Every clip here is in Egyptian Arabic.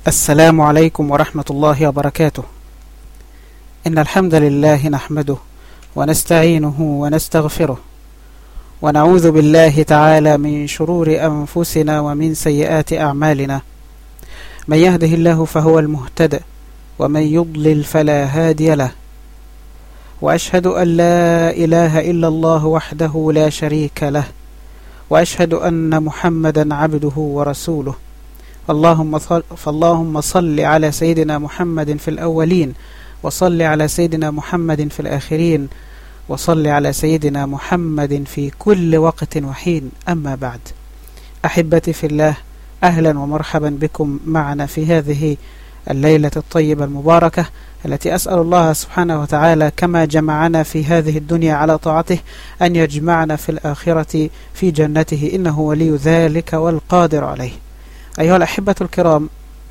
السلام عليكم ورحمة الله وبركاته إن الحمد لله نحمده ونستعينه ونستغفره ونعوذ بالله تعالى من شرور أنفسنا ومن سيئات أعمالنا من يهده الله فهو المهتد ومن يضلل فلا هادي له وأشهد أن لا إله إلا الله وحده لا شريك له وأشهد أن محمدا عبده ورسوله اللهم فاللهم صل على سيدنا محمد في الأولين وصل على سيدنا محمد في الآخرين وصل على سيدنا محمد في كل وقت وحين أما بعد أحبتي في الله أهلا ومرحبا بكم معنا في هذه الليلة الطيبة المباركة التي أسأل الله سبحانه وتعالى كما جمعنا في هذه الدنيا على طاعته أن يجمعنا في الآخرة في جنته إنه ولي ذلك والقادر عليه أيها الأحبة الكرام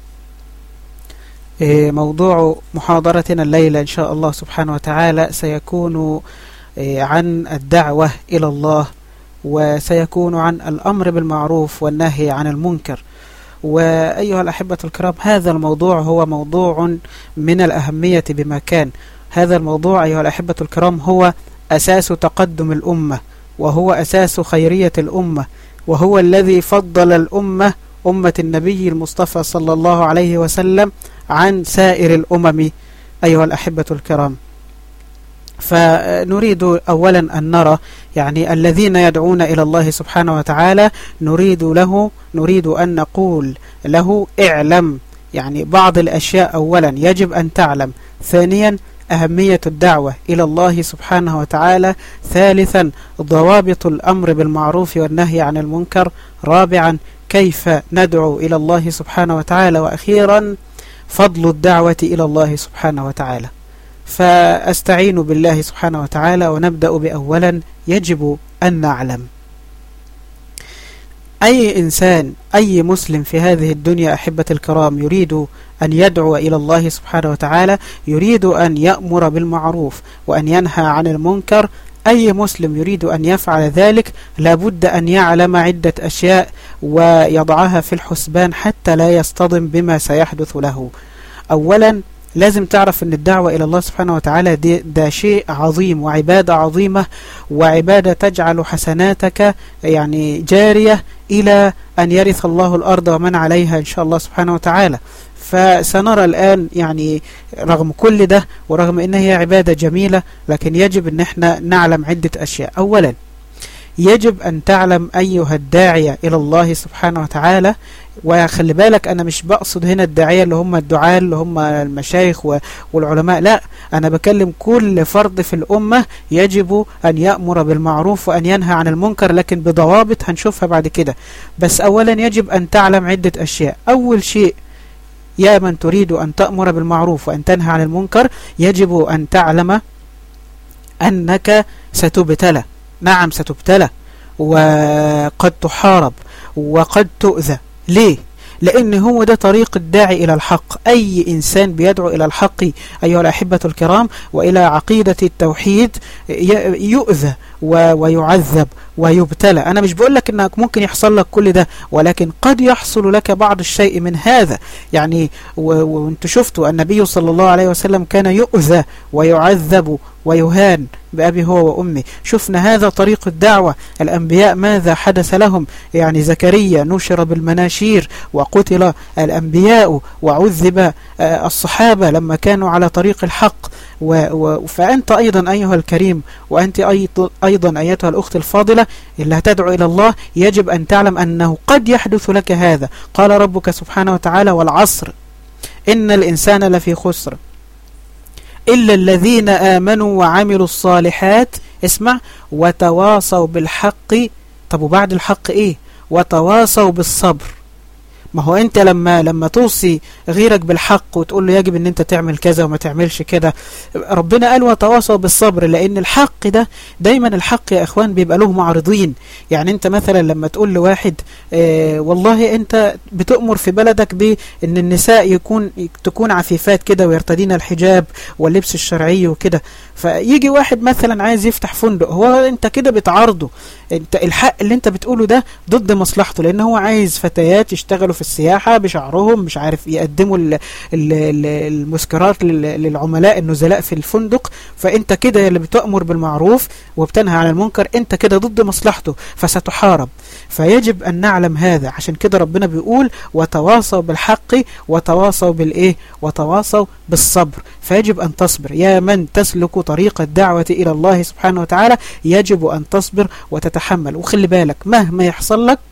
موضوع محاضرتنا الليلة إن شاء الله سبحانه وتعالى سيكون عن الدعوة إلى الله وسيكون عن الأمر بالمعروف والنهي عن المنكر وأيها الأحبة الكرام هذا الموضوع هو موضوع من الأهمية بمكان هذا الموضوع أيها الأحبة الكرام هو أساس تقدم الأمة وهو أساس خيرية الأمة وهو الذي فضل الأمة أمة النبي المصطفى صلى الله عليه وسلم عن سائر الأمم أيها الأحبة الكرام فنريد أولا أن نرى يعني الذين يدعون إلى الله سبحانه وتعالى نريد له نريد أن نقول له اعلم يعني بعض الأشياء أولا يجب أن تعلم ثانيا أهمية الدعوة إلى الله سبحانه وتعالى ثالثا ضوابط الأمر بالمعروف والنهي عن المنكر رابعا كيف ندعو إلى الله سبحانه وتعالى وأخيرا فضل الدعوة إلى الله سبحانه وتعالى فأستعين بالله سبحانه وتعالى ونبدأ بأولا يجب أن نعلم أي إنسان أي مسلم في هذه الدنيا أحبة الكرام يريد أن يدعو إلى الله سبحانه وتعالى يريد أن يأمر بالمعروف وأن ينهى عن المنكر أي مسلم يريد أن يفعل ذلك لابد أن يعلم عدة أشياء ويضعها في الحسبان حتى لا يصطدم بما سيحدث له أولا لازم تعرف أن الدعوة إلى الله سبحانه وتعالى دي ده شيء عظيم وعبادة عظيمة وعبادة تجعل حسناتك يعني جارية إلى أن يرث الله الأرض ومن عليها إن شاء الله سبحانه وتعالى فسنرى الآن يعني رغم كل ده ورغم أنها هي عبادة جميلة لكن يجب أن احنا نعلم عدة أشياء أولا يجب أن تعلم أيها الداعية إلى الله سبحانه وتعالى وخلي بالك أنا مش بقصد هنا الداعية اللي هم الدعاة اللي هم المشايخ والعلماء لا أنا بكلم كل فرد في الأمة يجب أن يأمر بالمعروف وأن ينهى عن المنكر لكن بضوابط هنشوفها بعد كده بس أولا يجب أن تعلم عدة أشياء أول شيء يا من تريد أن تأمر بالمعروف وأن تنهى عن المنكر يجب أن تعلم أنك ستبتلى نعم ستبتلى وقد تحارب وقد تؤذى ليه؟ لأن هو ده طريق الداعي إلى الحق أي إنسان بيدعو إلى الحق أيها الأحبة الكرام وإلى عقيدة التوحيد يؤذى ويعذب ويبتلى أنا مش بقول لك أنك ممكن يحصل لك كل ده ولكن قد يحصل لك بعض الشيء من هذا يعني وانت شفتوا النبي صلى الله عليه وسلم كان يؤذى ويعذب ويهان بأبي هو وأمي شفنا هذا طريق الدعوة الأنبياء ماذا حدث لهم يعني زكريا نشر بالمناشير وقتل الأنبياء وعذب الصحابة لما كانوا على طريق الحق فأنت أيضا أيها الكريم وأنت أيضا أيتها الأخت الفاضلة اللي هتدعو إلى الله يجب أن تعلم أنه قد يحدث لك هذا قال ربك سبحانه وتعالى والعصر إن الإنسان لفي خسر إلا الذين آمنوا وعملوا الصالحات اسمع وتواصوا بالحق طب وبعد الحق إيه وتواصوا بالصبر ما هو انت لما لما توصي غيرك بالحق وتقول له يجب ان انت تعمل كذا وما تعملش كده ربنا قال وتواصوا بالصبر لان الحق ده دايما الحق يا اخوان بيبقى له معارضين يعني انت مثلا لما تقول لواحد اه والله انت بتؤمر في بلدك بان النساء يكون تكون عفيفات كده ويرتدين الحجاب واللبس الشرعي وكده فيجي واحد مثلا عايز يفتح فندق هو انت كده بتعارضه انت الحق اللي انت بتقوله ده ضد مصلحته لان هو عايز فتيات يشتغلوا في السياحة بشعرهم مش عارف يقدموا ال ال ال المسكرات للعملاء النزلاء في الفندق فانت كده اللي بتأمر بالمعروف وبتنهى عن المنكر انت كده ضد مصلحته فستحارب فيجب ان نعلم هذا عشان كده ربنا بيقول وتواصوا بالحق وتواصوا بالايه وتواصوا بالصبر فيجب ان تصبر يا من تسلك طريق الدعوة الى الله سبحانه وتعالى يجب ان تصبر وتتحمل وخلي بالك مهما يحصل لك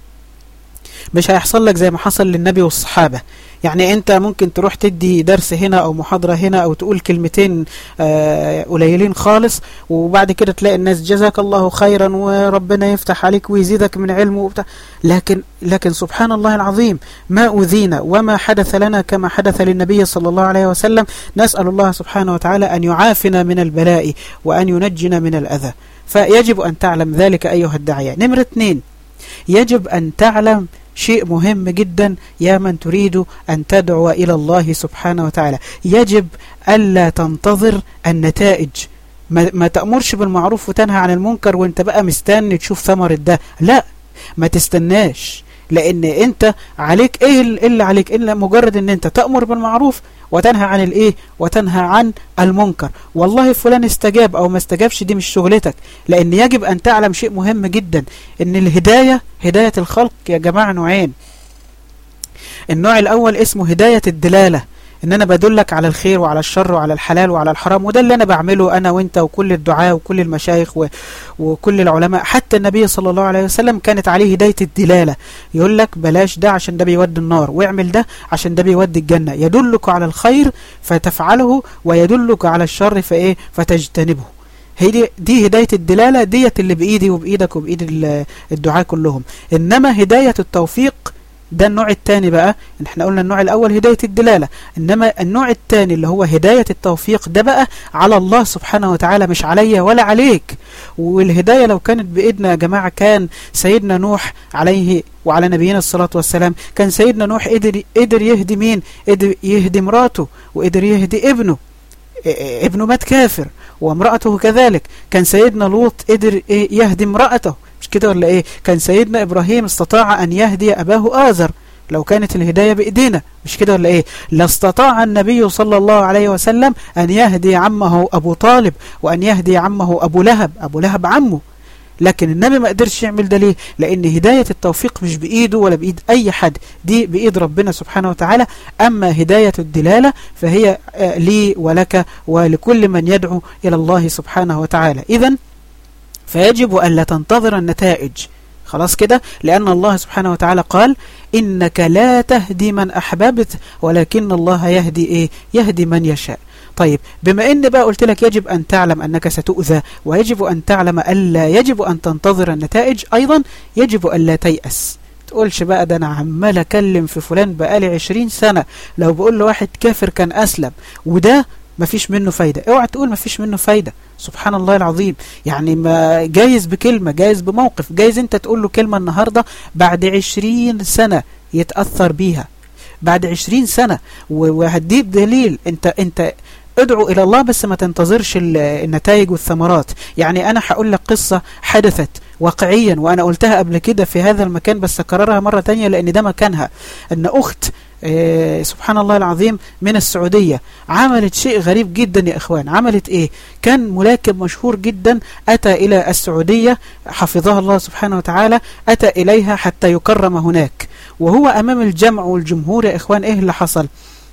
مش هيحصل لك زي ما حصل للنبي والصحابة يعني انت ممكن تروح تدي درس هنا او محاضرة هنا او تقول كلمتين آه قليلين خالص وبعد كده تلاقي الناس جزاك الله خيرا وربنا يفتح عليك ويزيدك من علمه وبتاع لكن لكن سبحان الله العظيم ما أذينا وما حدث لنا كما حدث للنبي صلى الله عليه وسلم نسأل الله سبحانه وتعالى أن يعافنا من البلاء وأن ينجنا من الأذى فيجب أن تعلم ذلك أيها الداعية نمرة اثنين يجب أن تعلم شيء مهم جدا يا من تريد أن تدعو إلى الله سبحانه وتعالى يجب ألا تنتظر النتائج ما, ما تأمرش بالمعروف وتنهى عن المنكر وانت بقى مستني تشوف ثمرة ده لا ما تستناش لان انت عليك ايه اللي عليك الا مجرد ان انت تأمر بالمعروف وتنهى عن الايه وتنهى عن المنكر والله فلان استجاب او ما استجابش دي مش شغلتك لان يجب ان تعلم شيء مهم جدا ان الهداية هداية الخلق يا جماعة نوعين النوع الاول اسمه هداية الدلالة ان انا بدلك على الخير وعلى الشر وعلى الحلال وعلى الحرام وده اللي انا بعمله انا وانت وكل الدعاء وكل المشايخ و... وكل العلماء حتى النبي صلى الله عليه وسلم كانت عليه هداية الدلالة يقول لك بلاش ده عشان ده بيودي النار واعمل ده عشان ده بيودي الجنة يدلك على الخير فتفعله ويدلك على الشر فايه فتجتنبه هي دي, دي هداية الدلالة ديت اللي بإيدي وبإيدك وبإيد الدعاء كلهم إنما هداية التوفيق ده النوع الثاني بقى احنا قلنا النوع الاول هداية الدلالة انما النوع الثاني اللي هو هداية التوفيق ده بقى على الله سبحانه وتعالى مش عليا ولا عليك والهداية لو كانت بإيدنا يا جماعة كان سيدنا نوح عليه وعلى نبينا الصلاة والسلام كان سيدنا نوح قدر, قدر يهدي مين قدر يهدي مراته وقدر يهدي ابنه ابنه مات كافر وامرأته كذلك كان سيدنا لوط قدر يهدي امرأته مش كده ولا ايه كان سيدنا ابراهيم استطاع ان يهدي اباه آزر لو كانت الهداية بإيدينا مش كده ولا ايه لاستطاع النبي صلى الله عليه وسلم أن يهدي عمه أبو طالب وأن يهدي عمه أبو لهب أبو لهب عمه لكن النبي ما قدرش يعمل ده ليه لأن هداية التوفيق مش بإيده ولا بإيد أي حد دي بإيد ربنا سبحانه وتعالى أما هداية الدلالة فهي لي ولك ولكل من يدعو إلى الله سبحانه وتعالى إذا فيجب أن لا تنتظر النتائج خلاص كده لأن الله سبحانه وتعالى قال إنك لا تهدي من أحببت ولكن الله يهدي إيه يهدي من يشاء طيب بما ان بقى قلت لك يجب أن تعلم أنك ستؤذى ويجب أن تعلم ألا يجب أن تنتظر النتائج أيضا يجب ألا تيأس تقولش بقى ده أنا عمال أكلم في فلان بقالي عشرين سنة لو بقول له واحد كافر كان أسلم وده مفيش منه فايدة اوعى تقول مفيش منه فايدة سبحان الله العظيم يعني ما جايز بكلمة جايز بموقف جايز انت تقول له كلمة النهاردة بعد عشرين سنة يتأثر بيها بعد عشرين سنة وهديك دليل انت انت ادعو الى الله بس ما تنتظرش النتائج والثمرات يعني انا هقول لك قصة حدثت واقعيا وانا قلتها قبل كده في هذا المكان بس اكررها مرة تانية لان ده مكانها ان اخت إيه سبحان الله العظيم من السعودية عملت شيء غريب جدا يا إخوان عملت إيه كان ملاكم مشهور جدا أتى إلى السعودية حفظها الله سبحانه وتعالى أتى إليها حتى يكرم هناك وهو أمام الجمع والجمهور يا إخوان إيه اللي حصل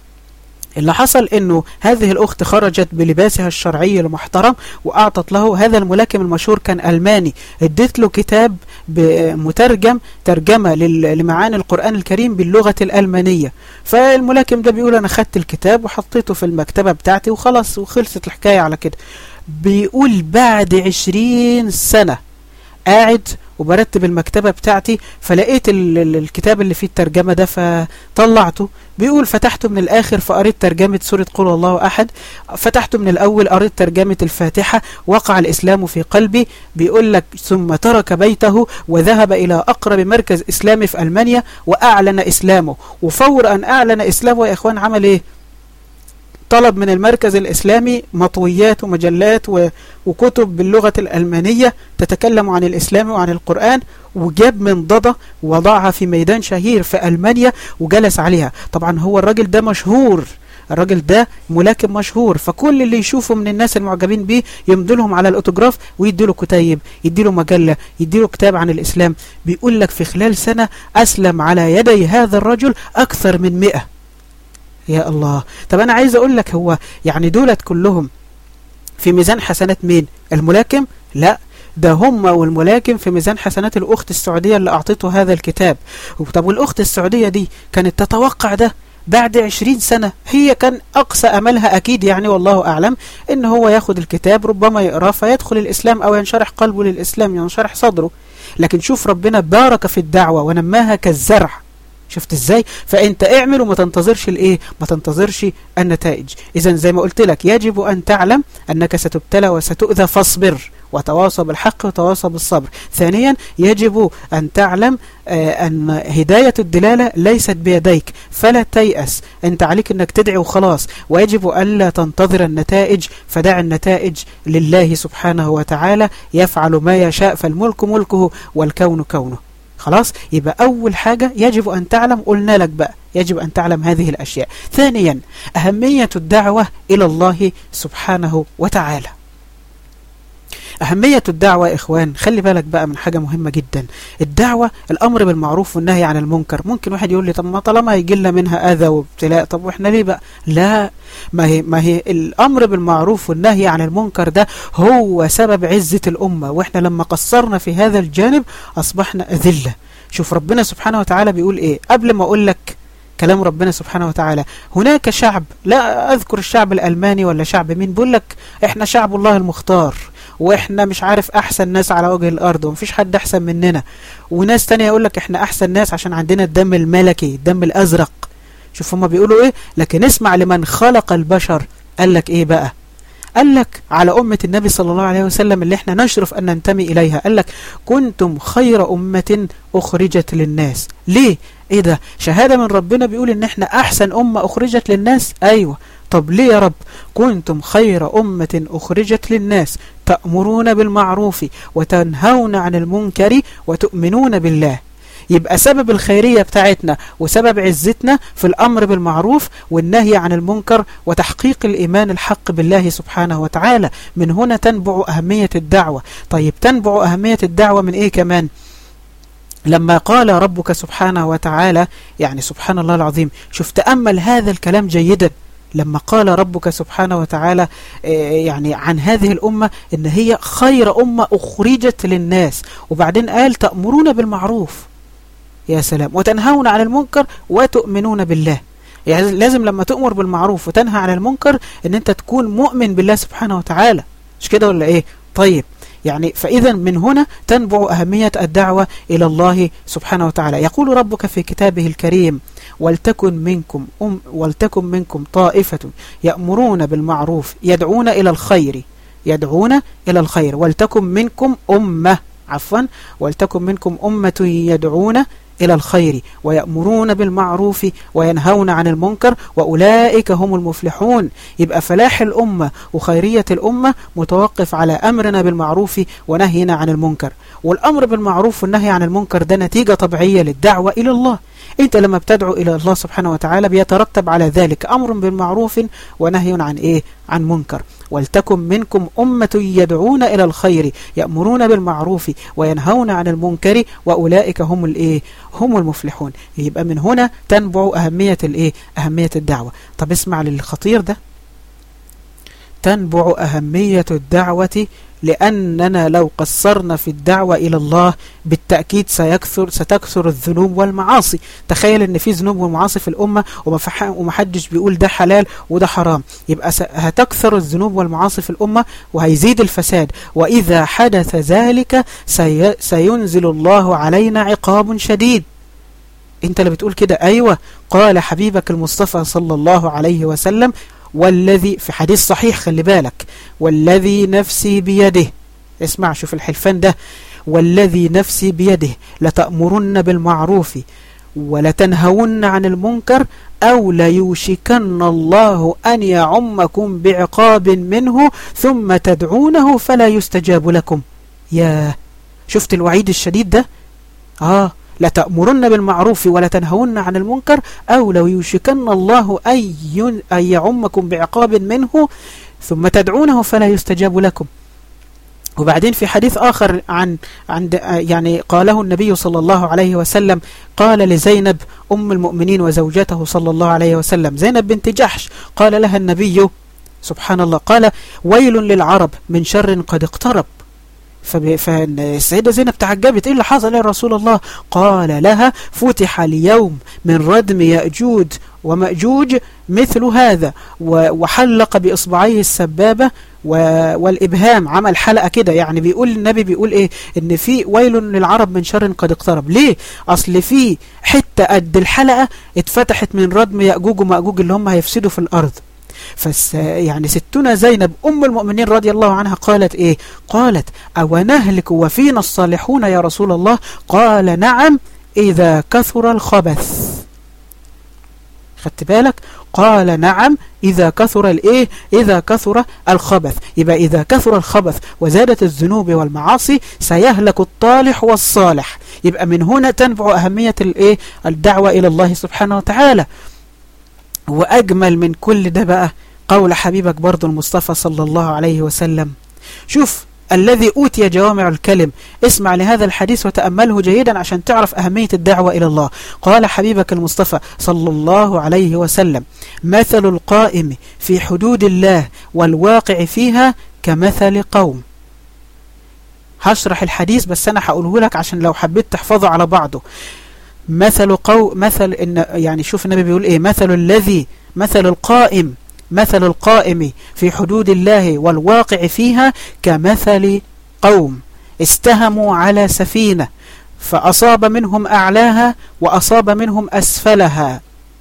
اللي حصل انه هذه الاخت خرجت بلباسها الشرعي المحترم واعطت له هذا الملاكم المشهور كان الماني اديت له كتاب مترجم ترجمة لمعاني القرآن الكريم باللغة الألمانية فالملاكم ده بيقول انا خدت الكتاب وحطيته في المكتبة بتاعتي وخلاص وخلصت الحكاية على كده بيقول بعد عشرين سنة قاعد وبرتب المكتبة بتاعتي فلقيت الكتاب اللي فيه الترجمة ده فطلعته بيقول فتحته من الآخر فقريت ترجمة سورة قل الله أحد فتحته من الأول قريت ترجمة الفاتحة وقع الإسلام في قلبي بيقول لك ثم ترك بيته وذهب إلى أقرب مركز إسلامي في ألمانيا وأعلن إسلامه وفور أن أعلن إسلامه يا إخوان عمل إيه طلب من المركز الإسلامي مطويات ومجلات وكتب باللغة الألمانية تتكلم عن الإسلام وعن القرآن وجاب من ضده وضعها في ميدان شهير في ألمانيا وجلس عليها طبعا هو الراجل ده مشهور الراجل ده ملاكم مشهور فكل اللي يشوفه من الناس المعجبين بيه يمدلهم على الاوتوجراف ويديله كتيب يديله مجلة يديله كتاب عن الإسلام بيقول لك في خلال سنة أسلم على يدي هذا الرجل أكثر من مئة يا الله طب أنا عايز أقول لك هو يعني دولت كلهم في ميزان حسنات مين الملاكم لا ده هم والملاكم في ميزان حسنات الأخت السعودية اللي أعطته هذا الكتاب طب والأخت السعودية دي كانت تتوقع ده بعد عشرين سنة هي كان أقصى أملها أكيد يعني والله أعلم إن هو ياخد الكتاب ربما يقرأ فيدخل الإسلام أو ينشرح قلبه للإسلام ينشرح صدره لكن شوف ربنا بارك في الدعوة ونماها كالزرع شفت ازاي فانت اعمل وما تنتظرش الايه ما تنتظرش النتائج اذا زي ما قلت لك يجب ان تعلم انك ستبتلى وستؤذى فاصبر وتواصى بالحق وتواصى بالصبر ثانيا يجب أن تعلم آه، أن هداية الدلالة ليست بيديك فلا تيأس أنت عليك أنك تدعي وخلاص ويجب ألا تنتظر النتائج فدع النتائج لله سبحانه وتعالى يفعل ما يشاء فالملك ملكه والكون كونه خلاص يبقى أول حاجة يجب أن تعلم قلنا لك بقى يجب أن تعلم هذه الأشياء ثانيا أهمية الدعوة إلى الله سبحانه وتعالى أهمية الدعوة يا إخوان خلي بالك بقى من حاجة مهمة جدا الدعوة الأمر بالمعروف والنهي عن المنكر ممكن واحد يقول لي طب ما طالما يجي لنا منها أذى وابتلاء طب وإحنا ليه بقى لا ما هي, ما هي الأمر بالمعروف والنهي عن المنكر ده هو سبب عزة الأمة وإحنا لما قصرنا في هذا الجانب أصبحنا أذلة شوف ربنا سبحانه وتعالى بيقول إيه قبل ما أقول لك كلام ربنا سبحانه وتعالى هناك شعب لا أذكر الشعب الألماني ولا شعب مين بيقول لك إحنا شعب الله المختار واحنا مش عارف احسن ناس على وجه الارض ومفيش حد احسن مننا وناس تانية يقول لك احنا احسن ناس عشان عندنا الدم الملكي الدم الازرق شوف هما بيقولوا ايه لكن اسمع لمن خلق البشر قال لك ايه بقى قال لك على أمة النبي صلى الله عليه وسلم اللي احنا نشرف أن ننتمي إليها قال لك كنتم خير أمة أخرجت للناس ليه؟ ايه ده؟ شهادة من ربنا بيقول ان احنا أحسن أمة أخرجت للناس أيوة طب ليه يا رب كنتم خير أمة أخرجت للناس تأمرون بالمعروف وتنهون عن المنكر وتؤمنون بالله يبقى سبب الخيرية بتاعتنا وسبب عزتنا في الأمر بالمعروف والنهي عن المنكر وتحقيق الإيمان الحق بالله سبحانه وتعالى من هنا تنبع أهمية الدعوة طيب تنبع أهمية الدعوة من إيه كمان؟ لما قال ربك سبحانه وتعالى يعني سبحان الله العظيم شوف تأمل هذا الكلام جيدا لما قال ربك سبحانه وتعالى آه، يعني عن هذه الأمة إن هي خير أمة أخرجت للناس وبعدين قال تأمرون بالمعروف يا سلام وتنهون عن المنكر وتؤمنون بالله يعني لازم لما تؤمر بالمعروف وتنهى عن المنكر ان انت تكون مؤمن بالله سبحانه وتعالى مش كده ولا ايه طيب يعني فإذا من هنا تنبع أهمية الدعوة إلى الله سبحانه وتعالى يقول ربك في كتابه الكريم ولتكن منكم أم ولتكن منكم طائفة يأمرون بالمعروف يدعون إلى الخير يدعون إلى الخير ولتكن منكم أمة عفوا ولتكن منكم أمة يدعون إلى الخير ويأمرون بالمعروف وينهون عن المنكر وأولئك هم المفلحون يبقى فلاح الأمة وخيرية الأمة متوقف على أمرنا بالمعروف ونهينا عن المنكر والأمر بالمعروف والنهي عن المنكر ده نتيجة طبيعية للدعوة إلى الله انت لما بتدعو الى الله سبحانه وتعالى بيترتب على ذلك امر بالمعروف ونهي عن ايه عن منكر ولتكن منكم أمة يدعون إلى الخير يأمرون بالمعروف وينهون عن المنكر وأولئك هم الايه هم المفلحون يبقى من هنا تنبع أهمية الايه أهمية الدعوة طب اسمع للخطير ده تنبع أهمية الدعوة لأننا لو قصرنا في الدعوة إلى الله بالتأكيد سيكثر ستكثر الذنوب والمعاصي تخيل أن في ذنوب ومعاصي في الأمة ومحدش بيقول ده حلال وده حرام يبقى هتكثر الذنوب والمعاصي في الأمة وهيزيد الفساد وإذا حدث ذلك سي سينزل الله علينا عقاب شديد انت اللي بتقول كده ايوه قال حبيبك المصطفى صلى الله عليه وسلم والذي في حديث صحيح خلي بالك والذي نفسي بيده اسمع شوف الحلفان ده والذي نفسي بيده لتأمرن بالمعروف ولتنهون عن المنكر أو ليوشكن الله أن يعمكم بعقاب منه ثم تدعونه فلا يستجاب لكم يا شفت الوعيد الشديد ده آه لتأمرن بالمعروف ولا تنهون عن المنكر أو لو يوشكن الله أن يعمكم بعقاب منه ثم تدعونه فلا يستجاب لكم وبعدين في حديث آخر عن عند يعني قاله النبي صلى الله عليه وسلم قال لزينب أم المؤمنين وزوجته صلى الله عليه وسلم زينب بنت جحش قال لها النبي سبحان الله قال ويل للعرب من شر قد اقترب فالسيدة زينب تعجبت إيه اللي حصل يا رسول الله قال لها فتح اليوم من ردم يأجوج ومأجوج مثل هذا وحلق بإصبعيه السبابة والإبهام عمل حلقة كده يعني بيقول النبي بيقول إيه إن في ويل للعرب من شر قد اقترب ليه أصل في حتة قد الحلقة اتفتحت من ردم يأجوج ومأجوج اللي هم هيفسدوا في الأرض فس يعني ستنا زينب أم المؤمنين رضي الله عنها قالت إيه قالت أو نهلك وفينا الصالحون يا رسول الله قال نعم إذا كثر الخبث خدت بالك قال نعم إذا كثر الإيه إذا كثر الخبث يبقى إذا كثر الخبث وزادت الذنوب والمعاصي سيهلك الطالح والصالح يبقى من هنا تنبع أهمية الإيه الدعوة إلى الله سبحانه وتعالى وأجمل من كل ده بقى قول حبيبك برضو المصطفى صلى الله عليه وسلم شوف الذي أوتي جوامع الكلم اسمع لهذا الحديث وتأمله جيدا عشان تعرف أهمية الدعوة إلى الله قال حبيبك المصطفى صلى الله عليه وسلم مثل القائم في حدود الله والواقع فيها كمثل قوم هشرح الحديث بس أنا هقوله لك عشان لو حبيت تحفظه على بعضه مثل قو مثل إن يعني شوف النبي بيقول إيه مثل الذي مثل القائم مثل القائم في حدود الله والواقع فيها كمثل قوم استهموا على سفينة فأصاب منهم أعلاها وأصاب منهم أسفلها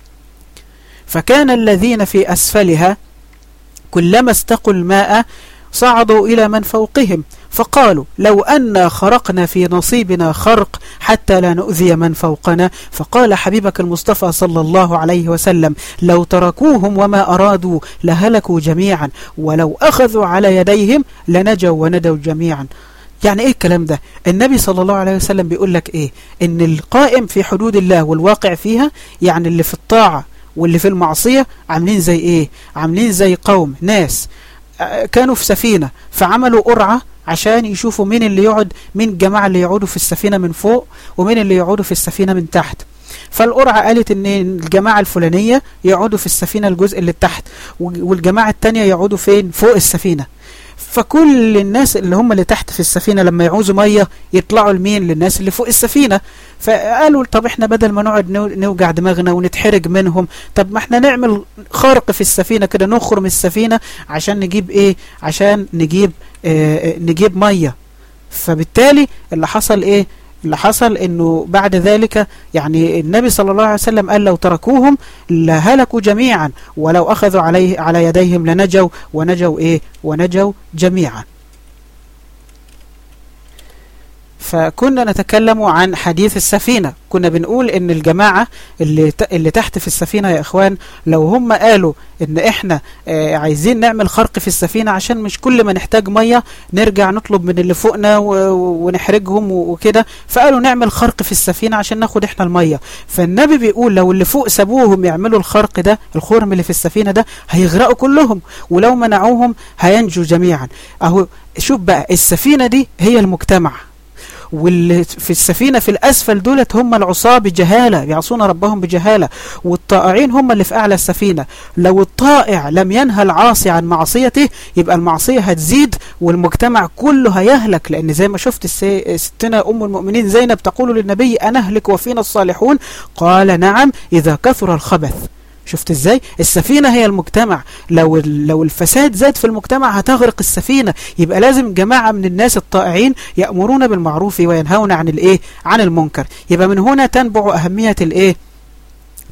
فكان الذين في أسفلها كلما استقوا الماء صعدوا إلى من فوقهم فقالوا لو أن خرقنا في نصيبنا خرق حتى لا نؤذي من فوقنا فقال حبيبك المصطفى صلى الله عليه وسلم لو تركوهم وما أرادوا لهلكوا جميعا ولو أخذوا على يديهم لنجوا وندوا جميعا يعني ايه الكلام ده النبي صلى الله عليه وسلم بيقول لك ايه ان القائم في حدود الله والواقع فيها يعني اللي في الطاعة واللي في المعصية عاملين زي ايه عاملين زي قوم ناس كانوا في سفينة فعملوا قرعة عشان يشوفوا مين اللي يقعد مين الجماعة اللي يقعدوا في السفينة من فوق ومين اللي يقعدوا في السفينة من تحت فالقرعة قالت ان الجماعة الفلانية يقعدوا في السفينة الجزء اللي تحت والجماعة التانية يقعدوا فين فوق السفينة فكل الناس اللي هم اللي تحت في السفينة لما يعوزوا مية يطلعوا لمين للناس اللي فوق السفينة فقالوا طب احنا بدل ما نقعد نوجع دماغنا ونتحرج منهم طب ما احنا نعمل خرق في السفينة كده نخرم السفينة عشان نجيب ايه عشان نجيب اه نجيب مية فبالتالي اللي حصل ايه اللي حصل انه بعد ذلك يعني النبي صلى الله عليه وسلم قال لو تركوهم لهلكوا جميعا ولو اخذوا عليه على يديهم لنجوا ونجوا ايه ونجوا جميعا فكنا نتكلم عن حديث السفينة كنا بنقول ان الجماعة اللي, اللي تحت في السفينة يا اخوان لو هم قالوا ان احنا اه عايزين نعمل خرق في السفينة عشان مش كل ما نحتاج مية نرجع نطلب من اللي فوقنا ونحرجهم وكده فقالوا نعمل خرق في السفينة عشان ناخد احنا المية فالنبي بيقول لو اللي فوق سابوهم يعملوا الخرق ده الخرم اللي في السفينة ده هيغرقوا كلهم ولو منعوهم هينجوا جميعا اهو شوف بقى السفينة دي هي المجتمع واللي في السفينة في الأسفل دولت هم العصاة بجهالة يعصون ربهم بجهالة والطائعين هم اللي في أعلى السفينة لو الطائع لم ينهى العاصي عن معصيته يبقى المعصية هتزيد والمجتمع كله هيهلك لأن زي ما شفت ستنا أم المؤمنين زينب تقول للنبي أنهلك وفينا الصالحون قال نعم إذا كثر الخبث شفت ازاي السفينة هي المجتمع لو لو الفساد زاد في المجتمع هتغرق السفينة يبقى لازم جماعة من الناس الطائعين يأمرون بالمعروف وينهون عن الايه عن المنكر يبقى من هنا تنبع أهمية الايه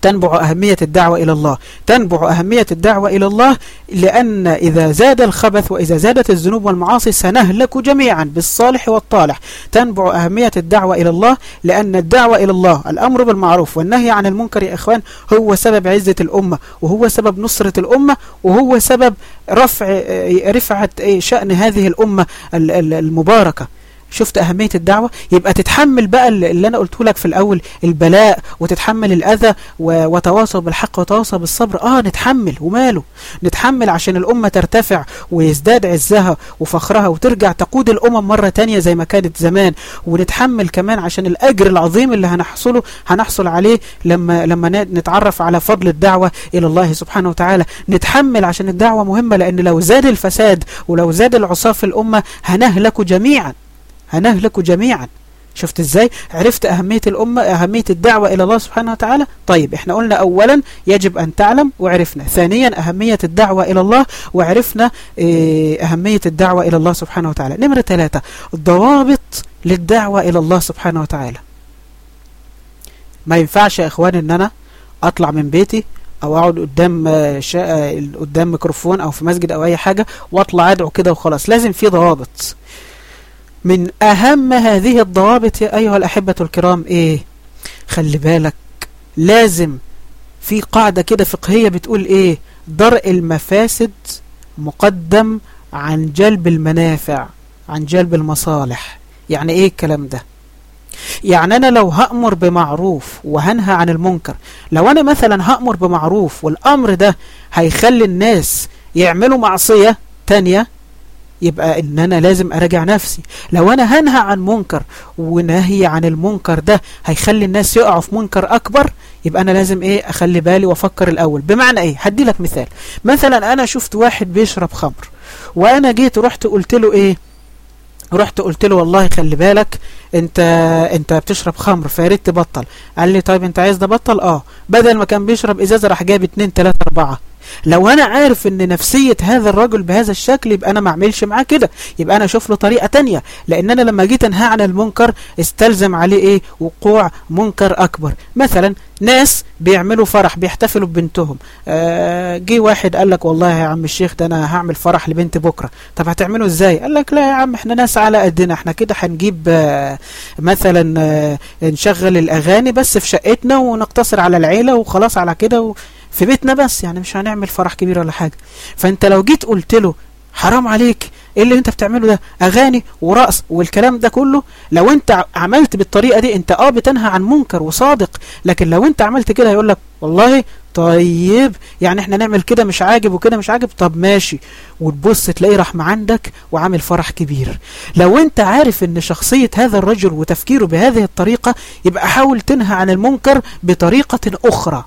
تنبع أهمية الدعوة إلى الله تنبع أهمية الدعوة إلى الله لأن إذا زاد الخبث وإذا زادت الذنوب والمعاصي سنهلك جميعا بالصالح والطالح تنبع أهمية الدعوة إلى الله لأن الدعوة إلى الله الأمر بالمعروف والنهي عن المنكر يا إخوان هو سبب عزة الأمة وهو سبب نصرة الأمة وهو سبب رفع رفعة شأن هذه الأمة المباركة شفت أهمية الدعوة يبقى تتحمل بقى اللي أنا قلته لك في الأول البلاء وتتحمل الأذى وتواصل بالحق وتواصل بالصبر آه نتحمل وماله نتحمل عشان الأمة ترتفع ويزداد عزها وفخرها وترجع تقود الأمم مرة تانية زي ما كانت زمان ونتحمل كمان عشان الأجر العظيم اللي هنحصله هنحصل عليه لما لما نتعرف على فضل الدعوة إلى الله سبحانه وتعالى نتحمل عشان الدعوة مهمة لأن لو زاد الفساد ولو زاد العصاة في الأمة هنهلك جميعا هنهلك جميعا شفت ازاي عرفت أهمية الأمة أهمية الدعوة إلى الله سبحانه وتعالى طيب احنا قلنا أولا يجب أن تعلم وعرفنا ثانيا أهمية الدعوة إلى الله وعرفنا اه أهمية الدعوة إلى الله سبحانه وتعالى نمرة ثلاثة ضوابط للدعوة إلى الله سبحانه وتعالى ما ينفعش يا إخوان أن أنا أطلع من بيتي او اقعد قدام شا... قدام ميكروفون او في مسجد او اي حاجة واطلع ادعو كده وخلاص لازم في ضوابط من أهم هذه الضوابط يا أيها الأحبة الكرام إيه خلي بالك لازم في قاعدة كده فقهية بتقول إيه درء المفاسد مقدم عن جلب المنافع عن جلب المصالح يعني إيه الكلام ده يعني أنا لو هأمر بمعروف وهنهى عن المنكر لو أنا مثلا هأمر بمعروف والأمر ده هيخلي الناس يعملوا معصية تانية يبقى ان انا لازم اراجع نفسي لو انا هنهى عن منكر ونهي عن المنكر ده هيخلي الناس يقعوا في منكر اكبر يبقى انا لازم ايه اخلي بالي وافكر الاول بمعنى ايه هدي لك مثال مثلا انا شفت واحد بيشرب خمر وانا جيت رحت قلت له ايه رحت قلت له والله خلي بالك انت انت بتشرب خمر فياريت تبطل قال لي طيب انت عايز تبطل اه بدل ما كان بيشرب ازازه راح جايب 2 3 4 لو انا عارف ان نفسية هذا الرجل بهذا الشكل يبقى انا ما اعملش معاه كده يبقى انا اشوف له طريقة تانية لان انا لما جيت انهى عن المنكر استلزم عليه ايه وقوع منكر اكبر مثلا ناس بيعملوا فرح بيحتفلوا ببنتهم آه جه واحد قال لك والله يا عم الشيخ ده انا هعمل فرح لبنت بكرة طب هتعمله ازاي قال لك لا يا عم احنا ناس على قدنا احنا كده هنجيب آه مثلا آه نشغل الاغاني بس في شقتنا ونقتصر على العيلة وخلاص على كده و... في بيتنا بس يعني مش هنعمل فرح كبير ولا حاجة فانت لو جيت قلت له حرام عليك ايه اللي انت بتعمله ده اغاني ورقص والكلام ده كله لو انت عملت بالطريقة دي انت اه بتنهى عن منكر وصادق لكن لو انت عملت كده هيقول لك والله طيب يعني احنا نعمل كده مش عاجب وكده مش عاجب طب ماشي وتبص تلاقيه راح عندك وعامل فرح كبير لو انت عارف ان شخصية هذا الرجل وتفكيره بهذه الطريقة يبقى حاول تنهى عن المنكر بطريقة اخرى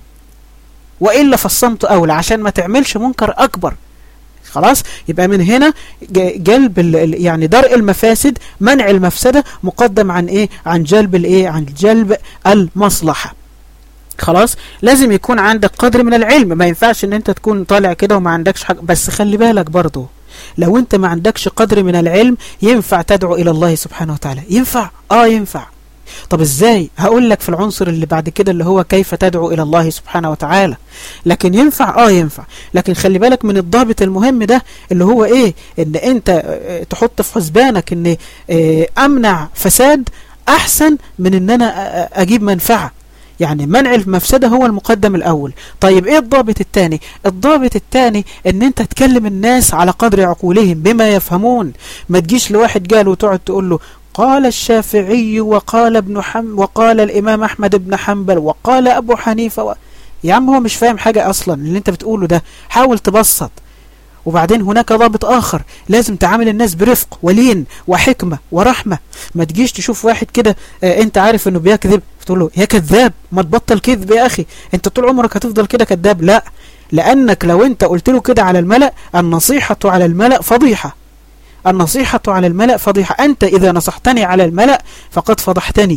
وإلا فالصمت أولى عشان ما تعملش منكر أكبر خلاص يبقى من هنا جلب يعني درء المفاسد منع المفسدة مقدم عن ايه عن جلب الايه عن جلب المصلحة خلاص لازم يكون عندك قدر من العلم ما ينفعش ان انت تكون طالع كده وما عندكش حاجة بس خلي بالك برضو لو انت ما عندكش قدر من العلم ينفع تدعو الى الله سبحانه وتعالى ينفع اه ينفع طب ازاي هقول لك في العنصر اللي بعد كده اللي هو كيف تدعو الى الله سبحانه وتعالى لكن ينفع اه ينفع لكن خلي بالك من الضابط المهم ده اللي هو ايه ان انت تحط في حسبانك ان امنع فساد احسن من ان انا اجيب منفعه يعني منع المفسدة هو المقدم الأول طيب إيه الضابط الثاني الضابط الثاني أن أنت تكلم الناس على قدر عقولهم بما يفهمون ما تجيش لواحد قال وتقعد تقول له قال الشافعي وقال ابن حم وقال الإمام أحمد بن حنبل وقال أبو حنيفة و... يا عم هو مش فاهم حاجة أصلا اللي أنت بتقوله ده حاول تبسط وبعدين هناك ضابط آخر لازم تعامل الناس برفق ولين وحكمة ورحمة ما تجيش تشوف واحد كده آه انت عارف انه بيكذب تقول له يا كذاب ما تبطل كذب يا أخي انت طول عمرك هتفضل كده كذاب لا لأنك لو انت قلت له كده على الملأ النصيحة على الملأ فضيحة النصيحة على الملأ فضيحة أنت إذا نصحتني على الملأ فقد فضحتني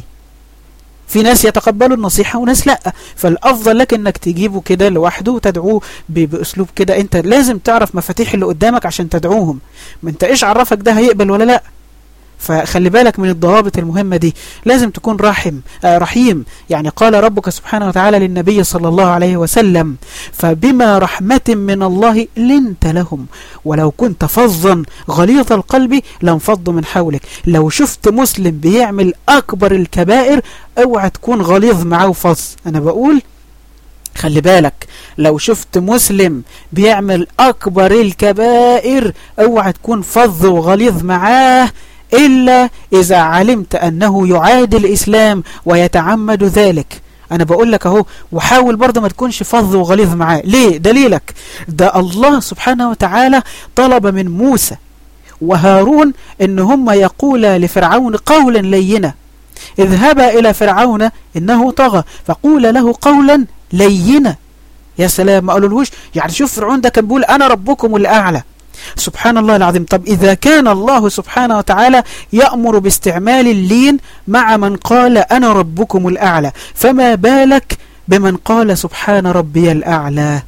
في ناس يتقبلوا النصيحة وناس لا فالأفضل لك أنك تجيبه كده لوحده وتدعوه بأسلوب كده أنت لازم تعرف مفاتيح اللي قدامك عشان تدعوهم ما أنت إيش عرفك ده هيقبل ولا لا فخلي بالك من الضوابط المهمة دي لازم تكون رحم آه رحيم يعني قال ربك سبحانه وتعالى للنبي صلى الله عليه وسلم فبما رحمة من الله لنت لهم ولو كنت فظا غليظ القلب لانفضوا من حولك لو شفت مسلم بيعمل أكبر الكبائر اوعى تكون غليظ معاه فظ أنا بقول خلي بالك لو شفت مسلم بيعمل أكبر الكبائر اوعى تكون فظ وغليظ معاه إلا إذا علمت أنه يعادي الإسلام ويتعمد ذلك أنا بقول لك أهو وحاول برضه ما تكونش فظ وغليظ معاه ليه دليلك ده الله سبحانه وتعالى طلب من موسى وهارون إن هم يقول لفرعون قولا لينا اذهبا إلى فرعون إنه طغى فقول له قولا لينا يا سلام ما قالولهوش يعني شوف فرعون ده كان بيقول أنا ربكم الأعلى سبحان الله العظيم طب إذا كان الله سبحانه وتعالى يأمر باستعمال اللين مع من قال أنا ربكم الأعلى فما بالك بمن قال سبحان ربي الأعلى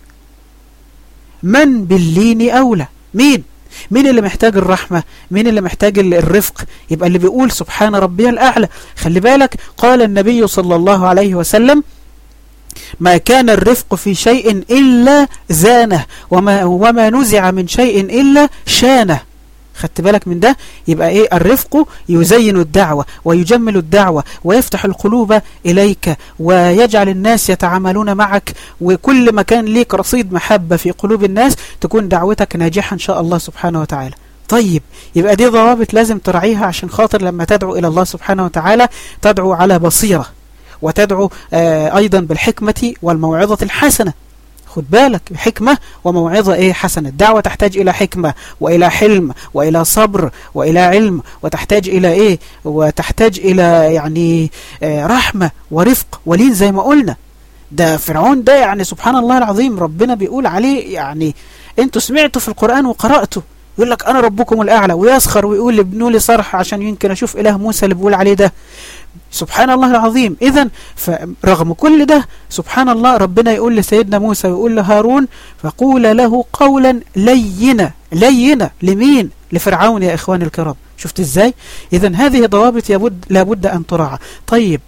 من باللين أولى مين مين اللي محتاج الرحمة مين اللي محتاج الرفق يبقى اللي بيقول سبحان ربي الأعلى خلي بالك قال النبي صلى الله عليه وسلم ما كان الرفق في شيء إلا زانه وما, وما نزع من شيء إلا شانه خدت بالك من ده يبقى ايه الرفق يزين الدعوة ويجمل الدعوة ويفتح القلوب إليك ويجعل الناس يتعاملون معك وكل ما كان ليك رصيد محبة في قلوب الناس تكون دعوتك ناجحة إن شاء الله سبحانه وتعالى طيب يبقى دي ضوابط لازم تراعيها عشان خاطر لما تدعو إلى الله سبحانه وتعالى تدعو على بصيرة وتدعو آه أيضا بالحكمة والموعظة الحسنة خد بالك حكمة وموعظة إيه حسنة الدعوة تحتاج إلى حكمة وإلى حلم وإلى صبر وإلى علم وتحتاج إلى إيه وتحتاج إلى يعني آه رحمة ورفق ولين زي ما قلنا ده فرعون ده يعني سبحان الله العظيم ربنا بيقول عليه يعني انتوا سمعتوا في القرآن وقرأتوا يقول لك أنا ربكم الأعلى ويسخر ويقول ابنوا لي صرح عشان يمكن أشوف إله موسى اللي بيقول عليه ده سبحان الله العظيم إذا رغم كل ده سبحان الله ربنا يقول لسيدنا موسى ويقول لهارون فقول له قولا لينا لينا لمين لفرعون يا إخواني الكرام شفت إزاي إذا هذه ضوابط يبد لابد أن تراعى طيب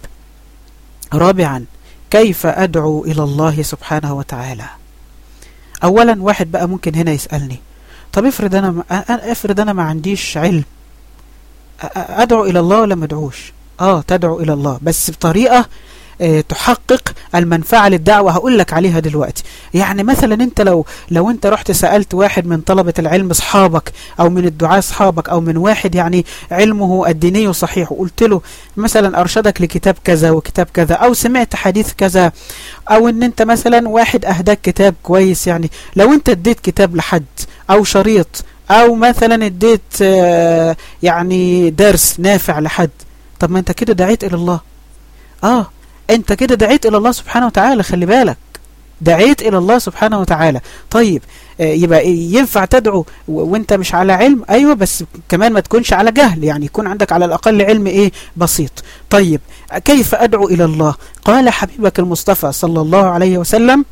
رابعا كيف أدعو إلى الله سبحانه وتعالى أولا واحد بقى ممكن هنا يسألني طب افرض أنا, ما افرض أنا ما عنديش علم أدعو إلى الله ولا ما ادعوش آه تدعو إلى الله بس بطريقة اه تحقق المنفعة للدعوة هقول لك عليها دلوقتي يعني مثلا انت لو لو انت رحت سألت واحد من طلبة العلم اصحابك او من الدعاء اصحابك او من واحد يعني علمه الديني صحيح وقلت له مثلا ارشدك لكتاب كذا وكتاب كذا او سمعت حديث كذا او ان انت مثلا واحد اهداك كتاب كويس يعني لو انت اديت كتاب لحد او شريط او مثلا اديت اه يعني درس نافع لحد طب ما انت كده دعيت الى الله اه انت كده دعيت الى الله سبحانه وتعالى خلي بالك دعيت الى الله سبحانه وتعالى طيب آه يبقى ينفع تدعو وانت مش على علم ايوه بس كمان ما تكونش على جهل يعني يكون عندك على الاقل علم ايه بسيط طيب كيف ادعو الى الله قال حبيبك المصطفى صلى الله عليه وسلم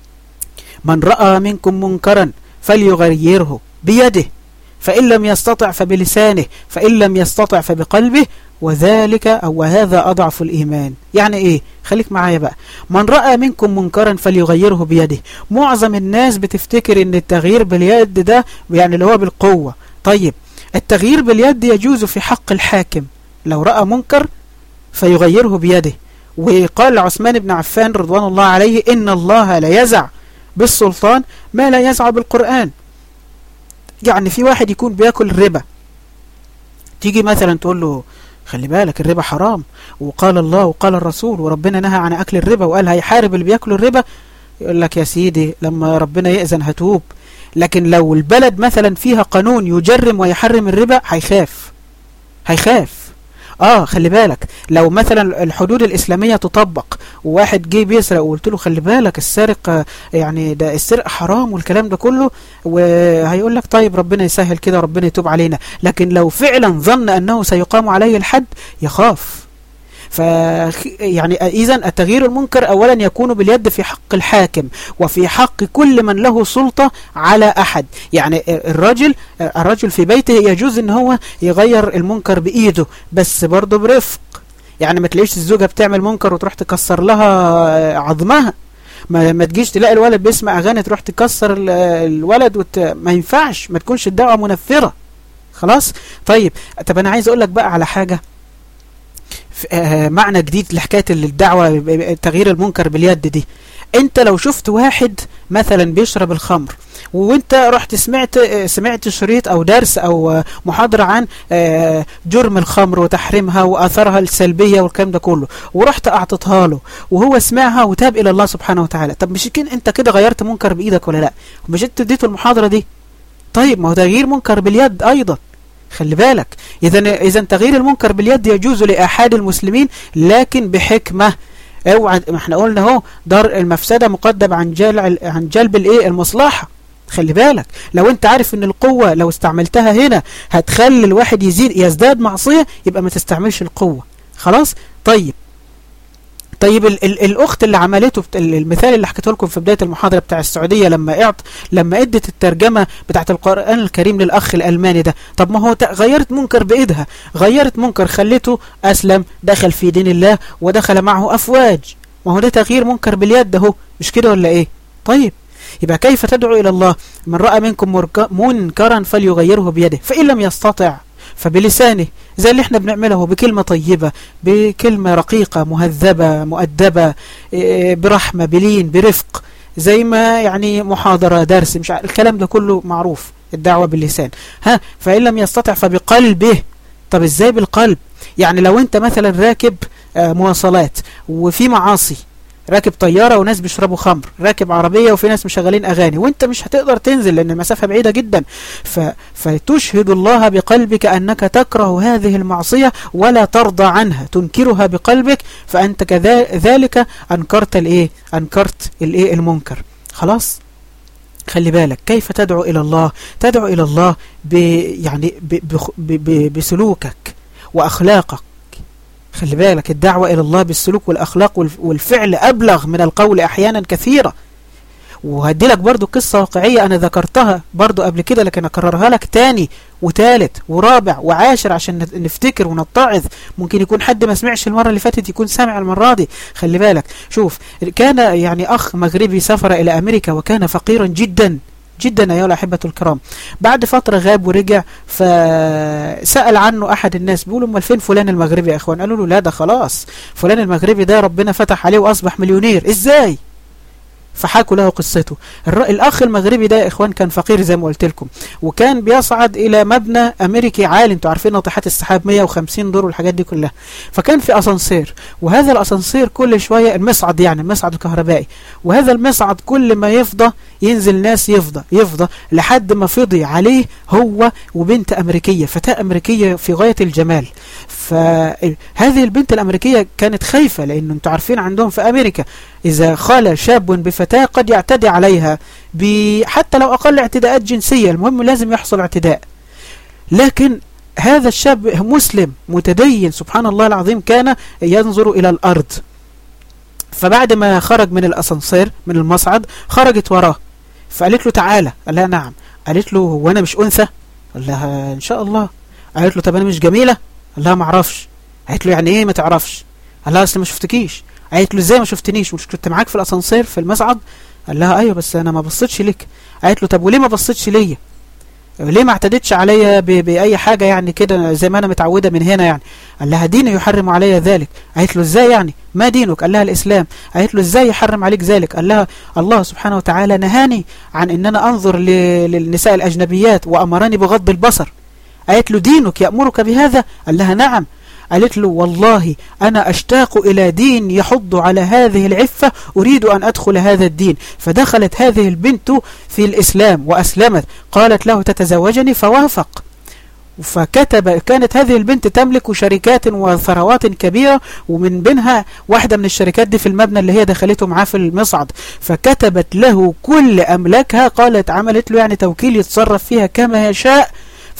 من راى منكم منكرا فليغيره بيده فإن لم يستطع فبلسانه فإن لم يستطع فبقلبه وذلك أو وهذا أضعف الإيمان يعني إيه خليك معايا بقى من رأى منكم منكرا فليغيره بيده معظم الناس بتفتكر ان التغيير باليد ده يعني اللي هو بالقوة طيب التغيير باليد يجوز في حق الحاكم لو رأى منكر فيغيره بيده وقال عثمان بن عفان رضوان الله عليه إن الله لا يزع بالسلطان ما لا يزع بالقرآن يعني في واحد يكون بياكل ربا تيجي مثلا تقول له خلي بالك الربا حرام وقال الله وقال الرسول وربنا نهى عن أكل الربا وقال هيحارب اللي بياكلوا الربا يقول لك يا سيدي لما ربنا يأذن هتوب لكن لو البلد مثلا فيها قانون يجرم ويحرم الربا هيخاف هيخاف اه خلي بالك لو مثلا الحدود الإسلامية تطبق وواحد جه بيسرق وقلت له خلي بالك السرقة يعني ده السرقة حرام والكلام ده كله وهيقول لك طيب ربنا يسهل كده ربنا يتوب علينا لكن لو فعلا ظن أنه سيقام عليه الحد يخاف ف يعني إذا التغيير المنكر أولا يكون باليد في حق الحاكم وفي حق كل من له سلطة على أحد يعني الرجل الرجل في بيته يجوز ان هو يغير المنكر بإيده بس برضه برفق يعني ما تلاقيش الزوجة بتعمل منكر وتروح تكسر لها عظمها ما, ما تجيش تلاقي الولد بيسمع أغاني تروح تكسر الولد وت... ما ينفعش ما تكونش الدعوة منفرة خلاص طيب طب أنا عايز أقول لك بقى على حاجة آه معنى جديد لحكاية الدعوة تغيير المنكر باليد دي انت لو شفت واحد مثلا بيشرب الخمر وانت رحت سمعت سمعت شريط او درس او محاضرة عن جرم الخمر وتحريمها واثرها السلبية والكلام ده كله ورحت اعطتها له وهو سمعها وتاب الى الله سبحانه وتعالى طب مش كده انت كده غيرت منكر بايدك ولا لا مش انت اديته المحاضرة دي طيب ما هو تغيير منكر باليد ايضا خلي بالك اذا اذا تغيير المنكر باليد يجوز لاحاد المسلمين لكن بحكمه اوعى ما احنا قلنا اهو دار المفسده مقدم عن جلب عن جلب الايه المصلحه خلي بالك لو انت عارف ان القوة لو استعملتها هنا هتخلي الواحد يزيد يزداد معصية يبقى ما تستعملش القوة خلاص طيب طيب ال ال الاخت اللي عملته المثال اللي حكيته لكم في بدايه المحاضره بتاع السعوديه لما اعط لما ادت الترجمه بتاعت القران الكريم للاخ الالماني ده طب ما هو غيرت منكر بايدها غيرت منكر خلته اسلم دخل في دين الله ودخل معه افواج ما هو ده تغيير منكر باليد اهو مش كده ولا ايه طيب يبقى كيف تدعو إلى الله من رأى منكم منكرا فليغيره بيده فإن لم يستطع فبلسانه زي اللي احنا بنعمله بكلمة طيبة بكلمة رقيقة مهذبة مؤدبة برحمة بلين برفق زي ما يعني محاضرة درس مش الكلام ده كله معروف الدعوة باللسان ها فإن لم يستطع فبقلبه طب ازاي بالقلب يعني لو انت مثلا راكب مواصلات وفي معاصي راكب طيارة وناس بيشربوا خمر راكب عربية وفي ناس مشغلين أغاني وانت مش هتقدر تنزل لأن المسافة بعيدة جدا ف... فتشهد الله بقلبك أنك تكره هذه المعصية ولا ترضى عنها تنكرها بقلبك فأنت كذلك أنكرت الإيه أنكرت الإيه المنكر خلاص خلي بالك كيف تدعو إلى الله تدعو إلى الله ب... يعني ب... ب... ب... بسلوكك وأخلاقك خلي بالك الدعوة إلى الله بالسلوك والأخلاق والفعل أبلغ من القول أحيانا كثيرة وهدي لك برضو قصة واقعية أنا ذكرتها برضو قبل كده لكن أكررها لك تاني وتالت ورابع وعاشر عشان نفتكر ونتعظ ممكن يكون حد ما سمعش المرة اللي فاتت يكون سامع المرة دي خلي بالك شوف كان يعني أخ مغربي سافر إلى أمريكا وكان فقيرا جدا جدا أيها الأحبة الكرام بعد فترة غاب ورجع فسأل عنه أحد الناس بيقولوا امال فين فلان المغربي يا أخوان قالوا له لا ده خلاص فلان المغربي ده ربنا فتح عليه وأصبح مليونير إزاي فحكوا له قصته الأخ المغربي ده يا إخوان كان فقير زي ما قلت لكم وكان بيصعد إلى مبنى أمريكي عالي انتوا عارفين ناطحات السحاب 150 دور والحاجات دي كلها فكان في أسانسير وهذا الأسانسير كل شوية المصعد يعني المصعد الكهربائي وهذا المصعد كل ما يفضى ينزل ناس يفضى يفضى لحد ما فضي عليه هو وبنت أمريكية فتاة أمريكية في غاية الجمال فهذه البنت الأمريكية كانت خايفة لأن انتوا عارفين عندهم في أمريكا إذا خال شاب بفتاة قد يعتدي عليها حتى لو أقل اعتداءات جنسية المهم لازم يحصل اعتداء لكن هذا الشاب مسلم متدين سبحان الله العظيم كان ينظر إلى الأرض فبعد ما خرج من الأسانسير من المصعد خرجت وراه فقالت له تعالى قال لها نعم قالت له هو أنا مش أنثى قال لها إن شاء الله قالت له طب أنا مش جميلة قال لها ما اعرفش قالت له يعني ايه ما تعرفش قال لها اصل ما شفتكيش قالت له ازاي ما شفتنيش مش كنت معاك في الاسانسير في المصعد قال لها ايوه بس انا ما بصيتش لك قالت له طب وليه ما بصيتش ليا ليه ما اعتدتش عليا باي حاجه يعني كده زي ما انا متعوده من هنا يعني قال لها ديني يحرم علي ذلك قالت له ازاي يعني ما دينك قال لها الاسلام قالت له ازاي يحرم عليك ذلك قال لها الله سبحانه وتعالى نهاني عن ان انا انظر للنساء الاجنبيات وامرني بغض البصر قالت له دينك يأمرك بهذا قال لها نعم قالت له والله أنا أشتاق إلى دين يحض على هذه العفة أريد أن أدخل هذا الدين فدخلت هذه البنت في الإسلام وأسلمت قالت له تتزوجني فوافق فكتب كانت هذه البنت تملك شركات وثروات كبيرة ومن بينها واحدة من الشركات دي في المبنى اللي هي دخلته معاه في المصعد فكتبت له كل أملاكها قالت عملت له يعني توكيل يتصرف فيها كما يشاء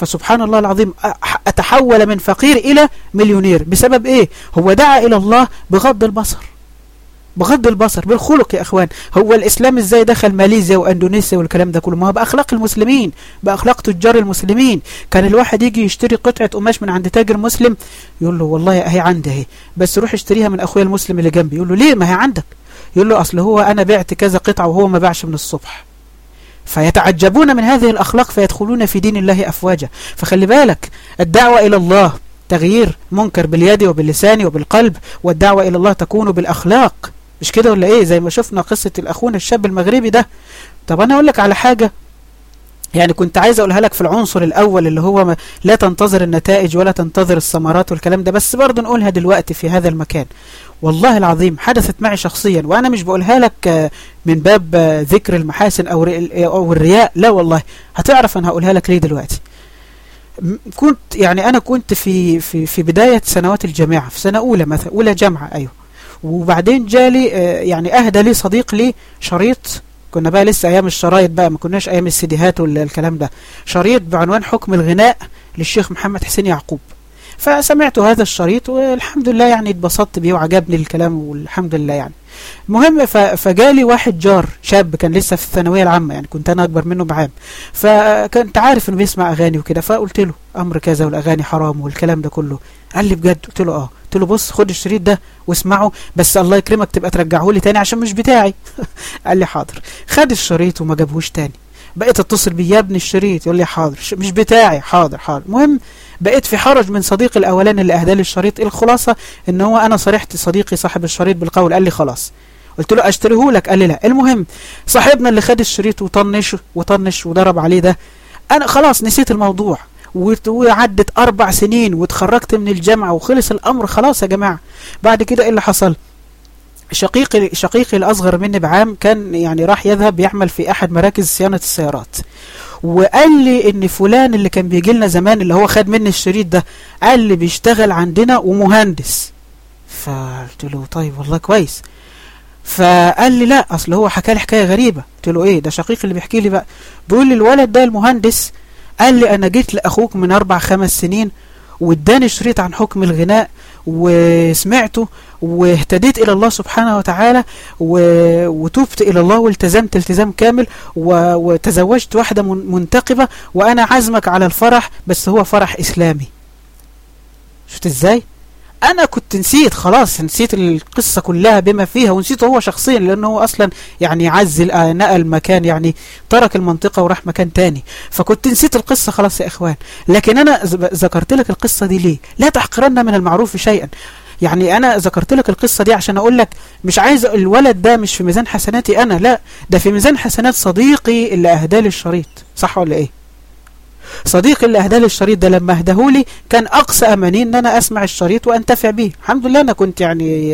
فسبحان الله العظيم أتحول من فقير إلى مليونير بسبب إيه هو دعا إلى الله بغض البصر بغض البصر بالخلق يا اخوان هو الاسلام ازاي دخل ماليزيا واندونيسيا والكلام ده كله ما هو باخلاق المسلمين باخلاق تجار المسلمين كان الواحد يجي يشتري قطعه قماش من عند تاجر مسلم يقول له والله اهي عندي اهي بس روح اشتريها من اخويا المسلم اللي جنبي يقول له ليه ما هي عندك يقول له اصل هو انا بعت كذا قطعه وهو ما باعش من الصبح فيتعجبون من هذه الاخلاق فيدخلون في دين الله افواجا فخلي بالك الدعوه الى الله تغيير منكر باليد وباللسان وبالقلب والدعوة إلى الله تكون بالأخلاق مش كده ولا ايه زي ما شفنا قصة الاخونا الشاب المغربي ده طب انا اقول لك على حاجة يعني كنت عايز اقولها لك في العنصر الاول اللي هو لا تنتظر النتائج ولا تنتظر الثمرات والكلام ده بس برضه نقولها دلوقتي في هذا المكان والله العظيم حدثت معي شخصيا وانا مش بقولها لك من باب ذكر المحاسن او او الرياء لا والله هتعرف انا هقولها لك ليه دلوقتي كنت يعني انا كنت في في في بدايه سنوات الجامعه في سنه اولى مثلا اولى جامعه ايوه وبعدين جالي يعني اهدى لي صديق لي شريط كنا بقى لسه ايام الشرايط بقى ما كناش ايام السيديهات والكلام ده شريط بعنوان حكم الغناء للشيخ محمد حسين يعقوب فسمعت هذا الشريط والحمد لله يعني اتبسطت بيه وعجبني الكلام والحمد لله يعني المهم فجالي واحد جار شاب كان لسه في الثانويه العامه يعني كنت انا اكبر منه بعام فكنت عارف انه بيسمع اغاني وكده فقلت له امر كذا والاغاني حرام والكلام ده كله قال لي بجد قلت له اه قلت له بص خد الشريط ده واسمعه بس الله يكرمك تبقى ترجعه لي تاني عشان مش بتاعي قال لي حاضر خد الشريط وما جابهوش تاني بقيت اتصل بيه يا ابني الشريط يقول لي حاضر مش بتاعي حاضر حاضر المهم بقيت في حرج من صديقي الاولاني اللي اهدى لي الشريط الخلاصه ان هو انا صرحت صديقي صاحب الشريط بالقول قال لي خلاص قلت له اشتريه لك قال لي لا المهم صاحبنا اللي خد الشريط وطنش وطنش وضرب عليه ده انا خلاص نسيت الموضوع وعدت اربع سنين واتخرجت من الجامعه وخلص الامر خلاص يا جماعه بعد كده ايه اللي حصل شقيقي شقيقي الاصغر مني بعام كان يعني راح يذهب يعمل في احد مراكز صيانه السيارات وقال لي ان فلان اللي كان بيجي لنا زمان اللي هو خد مني الشريط ده قال لي بيشتغل عندنا ومهندس فقلت له طيب والله كويس فقال لي لا اصل هو حكى لي حكايه غريبه قلت له ايه ده شقيقي اللي بيحكي لي بقى بيقول لي الولد ده المهندس قال لي انا جيت لاخوك من اربع خمس سنين واداني شريط عن حكم الغناء وسمعته واهتديت إلى الله سبحانه وتعالى وتوبت إلى الله والتزمت التزام كامل وتزوجت واحدة منتقبة وأنا عزمك على الفرح بس هو فرح إسلامي شفت إزاي؟ انا كنت نسيت خلاص نسيت القصة كلها بما فيها ونسيته هو شخصيا لانه هو اصلا يعني عزل نقل مكان يعني ترك المنطقة وراح مكان تاني فكنت نسيت القصة خلاص يا اخوان لكن انا ذكرت لك القصة دي ليه لا تحقرن من المعروف شيئا يعني انا ذكرت لك القصة دي عشان اقول لك مش عايز الولد ده مش في ميزان حسناتي انا لا ده في ميزان حسنات صديقي اللي اهدالي الشريط صح ولا ايه صديقي اللي اهدالي الشريط ده لما اهدهولي كان اقصى اماني ان انا اسمع الشريط وانتفع به الحمد لله انا كنت يعني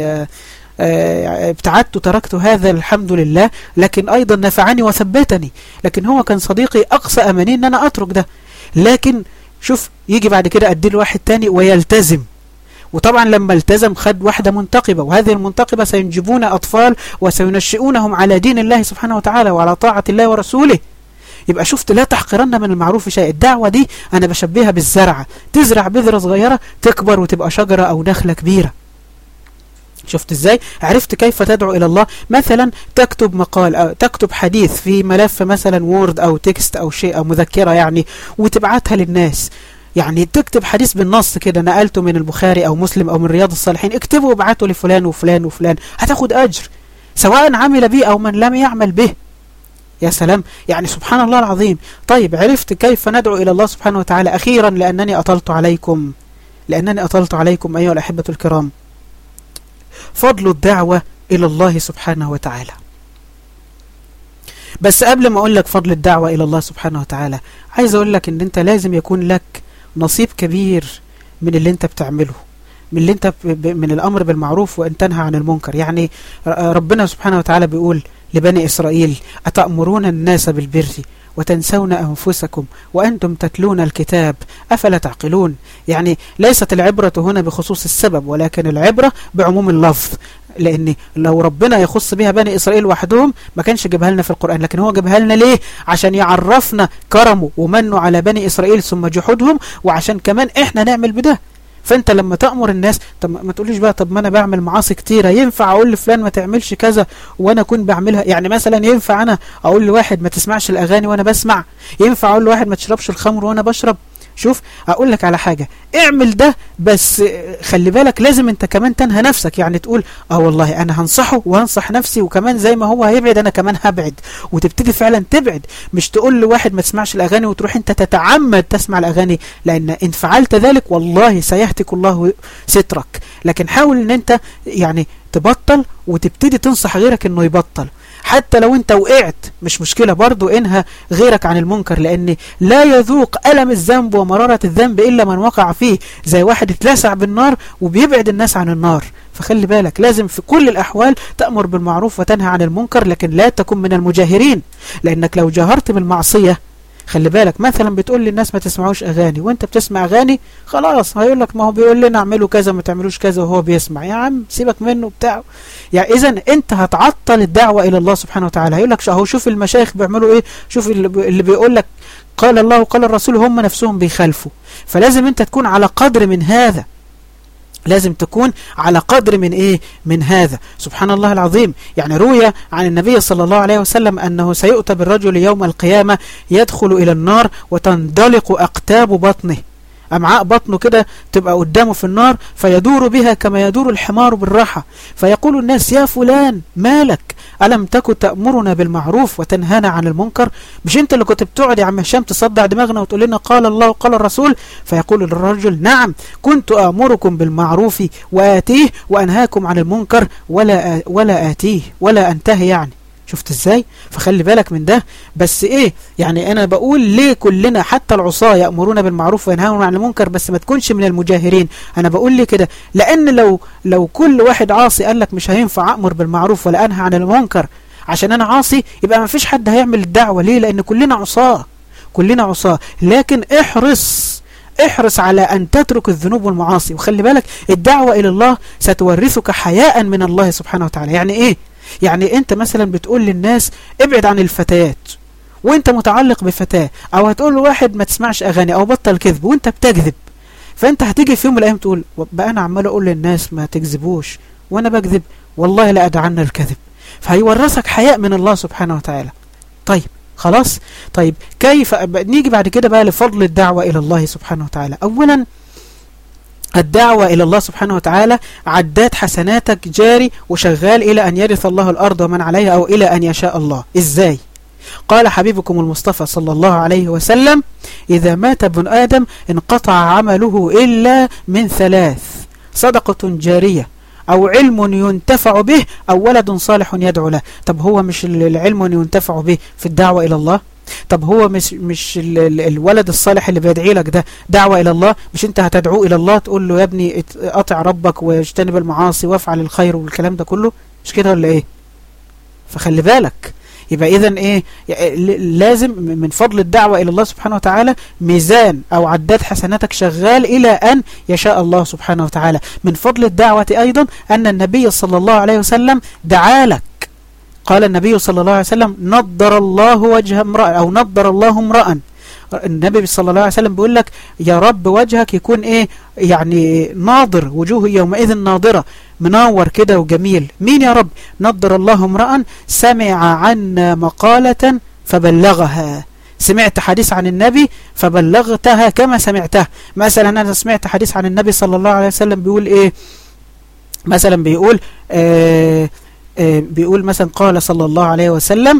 ابتعدت وتركت هذا الحمد لله لكن ايضا نفعني وثبتني لكن هو كان صديقي اقصى اماني ان انا اترك ده لكن شوف يجي بعد كده ادي واحد تاني ويلتزم وطبعا لما التزم خد واحدة منتقبة وهذه المنتقبة سينجبون أطفال وسينشئونهم على دين الله سبحانه وتعالى وعلى طاعة الله ورسوله يبقى شفت لا تحقرن من المعروف شيء الدعوة دي أنا بشبهها بالزرعة تزرع بذرة صغيرة تكبر وتبقى شجرة أو نخلة كبيرة شفت ازاي عرفت كيف تدعو الى الله مثلا تكتب مقال أو تكتب حديث في ملف مثلا وورد او تكست او شيء او مذكرة يعني وتبعتها للناس يعني تكتب حديث بالنص كده نقلته من البخاري او مسلم او من رياض الصالحين اكتبه وابعته لفلان وفلان وفلان هتاخد اجر سواء عمل به او من لم يعمل به يا سلام يعني سبحان الله العظيم طيب عرفت كيف ندعو إلى الله سبحانه وتعالى أخيرا لأنني أطلت عليكم لأنني أطلت عليكم أيها الأحبة الكرام فضل الدعوة إلى الله سبحانه وتعالى بس قبل ما أقول لك فضل الدعوة إلى الله سبحانه وتعالى عايز أقول لك أن أنت لازم يكون لك نصيب كبير من اللي أنت بتعمله من اللي أنت من الأمر بالمعروف وأن تنهى عن المنكر يعني ربنا سبحانه وتعالى بيقول لبني إسرائيل أتأمرون الناس بالبر وتنسون أنفسكم وأنتم تتلون الكتاب أفلا تعقلون يعني ليست العبرة هنا بخصوص السبب ولكن العبرة بعموم اللفظ لان لو ربنا يخص بها بني اسرائيل وحدهم ما كانش جابها لنا في القرآن لكن هو جابها لنا ليه عشان يعرفنا كرمه ومنه على بني اسرائيل ثم جحودهم وعشان كمان احنا نعمل بده فانت لما تأمر الناس طب ما تقوليش بقى طب ما انا بعمل معاصي كتيرة ينفع اقول لفلان ما تعملش كذا وانا اكون بعملها يعني مثلا ينفع انا اقول لواحد ما تسمعش الاغاني وانا بسمع ينفع اقول لواحد ما تشربش الخمر وانا بشرب شوف اقول لك على حاجة اعمل ده بس خلي بالك لازم انت كمان تنهى نفسك يعني تقول اه والله انا هنصحه وهنصح نفسي وكمان زي ما هو هيبعد انا كمان هبعد وتبتدي فعلا تبعد مش تقول لواحد ما تسمعش الاغاني وتروح انت تتعمد تسمع الاغاني لان ان فعلت ذلك والله سيهتك الله سترك لكن حاول ان انت يعني تبطل وتبتدي تنصح غيرك انه يبطل حتى لو انت وقعت مش مشكلة برضو انها غيرك عن المنكر لان لا يذوق ألم الذنب ومرارة الذنب إلا من وقع فيه زي واحد اتلسع بالنار وبيبعد الناس عن النار فخلي بالك لازم في كل الأحوال تأمر بالمعروف وتنهى عن المنكر لكن لا تكن من المجاهرين لأنك لو جاهرت بالمعصية خلي بالك مثلا بتقول للناس ما تسمعوش اغاني وانت بتسمع اغاني خلاص هيقول لك ما هو بيقول لنا اعملوا كذا ما تعملوش كذا وهو بيسمع يا عم سيبك منه بتاعه يعني اذا انت هتعطل الدعوه الى الله سبحانه وتعالى هيقول لك اهو شوف المشايخ بيعملوا ايه شوف اللي بيقول لك قال الله وقال الرسول هم نفسهم بيخالفوا فلازم انت تكون على قدر من هذا لازم تكون على قدر من ايه من هذا سبحان الله العظيم يعني روي عن النبي صلى الله عليه وسلم أنه سيؤتى بالرجل يوم القيامة يدخل إلى النار وتندلق أقتاب بطنه أمعاء بطنه كده تبقى قدامه في النار فيدور بها كما يدور الحمار بالراحة فيقول الناس يا فلان مالك ألم تكن تأمرنا بالمعروف وتنهانا عن المنكر مش انت اللي كنت بتقعد يا عم هشام تصدع دماغنا وتقول لنا قال الله وقال الرسول فيقول الرجل نعم كنت آمركم بالمعروف وآتيه وأنهاكم عن المنكر ولا, ولا آتيه ولا أنتهي يعني شفت ازاي فخلي بالك من ده بس ايه يعني انا بقول ليه كلنا حتى العصاة يأمرون بالمعروف وينهون عن المنكر بس ما تكونش من المجاهرين انا بقول ليه كده لان لو لو كل واحد عاصي قال لك مش هينفع امر بالمعروف ولا انهى عن المنكر عشان انا عاصي يبقى ما فيش حد هيعمل الدعوة ليه لان كلنا عصاة كلنا عصاة لكن احرص احرص على أن تترك الذنوب والمعاصي وخلي بالك الدعوة إلى الله ستورثك حياء من الله سبحانه وتعالى يعني إيه يعني انت مثلا بتقول للناس ابعد عن الفتيات وانت متعلق بفتاة او هتقول لواحد ما تسمعش اغاني او بطل كذب وانت بتكذب فانت هتيجي في يوم من الايام تقول بقى انا عمال اقول للناس ما تكذبوش وانا بكذب والله لا ادعنا الكذب فهيورثك حياء من الله سبحانه وتعالى طيب خلاص طيب كيف نيجي بعد كده بقى لفضل الدعوة الى الله سبحانه وتعالى اولا الدعوة إلى الله سبحانه وتعالى عداد حسناتك جاري وشغال إلى أن يرث الله الأرض ومن عليها أو إلى أن يشاء الله إزاي؟ قال حبيبكم المصطفى صلى الله عليه وسلم إذا مات ابن آدم انقطع عمله إلا من ثلاث صدقة جارية أو علم ينتفع به أو ولد صالح يدعو له طب هو مش العلم ينتفع به في الدعوة إلى الله طب هو مش مش الولد الصالح اللي بيدعي لك ده دعوة إلى الله مش أنت هتدعوه إلى الله تقول له يا ابني أطع ربك واجتنب المعاصي وافعل الخير والكلام ده كله مش كده ولا إيه فخلي بالك يبقى إذا إيه لازم من فضل الدعوة إلى الله سبحانه وتعالى ميزان أو عداد حسناتك شغال إلى أن يشاء الله سبحانه وتعالى من فضل الدعوة أيضا أن النبي صلى الله عليه وسلم دعا لك قال النبي صلى الله عليه وسلم نضر الله وجه امرأ أو نضر الله امرأ النبي صلى الله عليه وسلم بيقول لك يا رب وجهك يكون ايه يعني ناظر وجوه يومئذ ناظرة منور كده وجميل مين يا رب نضر الله امرأ سمع عنا مقالة فبلغها سمعت حديث عن النبي فبلغتها كما سمعتها مثلا أنا سمعت حديث عن النبي صلى الله عليه وسلم بيقول إيه مثلا بيقول آه بيقول مثلا قال صلى الله عليه وسلم